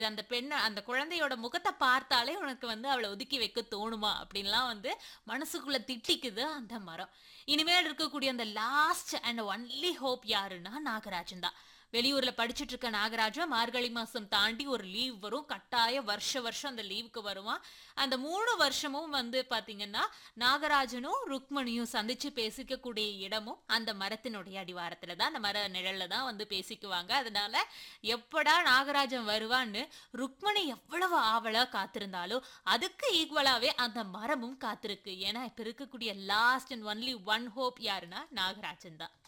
அந்த பெண்ண அந்த குழந்தையோட முகத்தை பார்த்தாலே உனக்கு வந்து அவளை ஒதுக்கி வைக்க தோணுமா அப்படின்லாம் வந்து மனசுக்குள்ள திட்டிக்குது அந்த மரம் இனிமேல் இருக்கக்கூடிய அந்த லாஸ்ட் அண்ட் ஒன்லி ஹோப் யாருன்னா நாகராஜன் தான் வெளியூர்ல படிச்சுட்டு இருக்க நாகராஜன் மார்கழி மாசம் தாண்டி ஒரு லீவ் வரும் கட்டாய வருஷ வருஷம் அந்த லீவுக்கு வருவான் அந்த மூணு வருஷமும் வந்து பாத்தீங்கன்னா நாகராஜனும் ருக்மணியும் சந்திச்சு பேசிக்கக்கூடிய இடமும் அந்த மரத்தினுடைய அடிவாரத்துல தான் அந்த மர நிழல்ல தான் வந்து பேசிக்குவாங்க அதனால எப்படா நாகராஜன் வருவான்னு ருக்மணி எவ்வளவு ஆவலா காத்திருந்தாலும் அதுக்கு ஈக்குவலாவே அந்த மரமும் காத்திருக்கு ஏன்னா இப்ப இருக்கக்கூடிய last and only one hope யாருன்னா நாகராஜன் தான்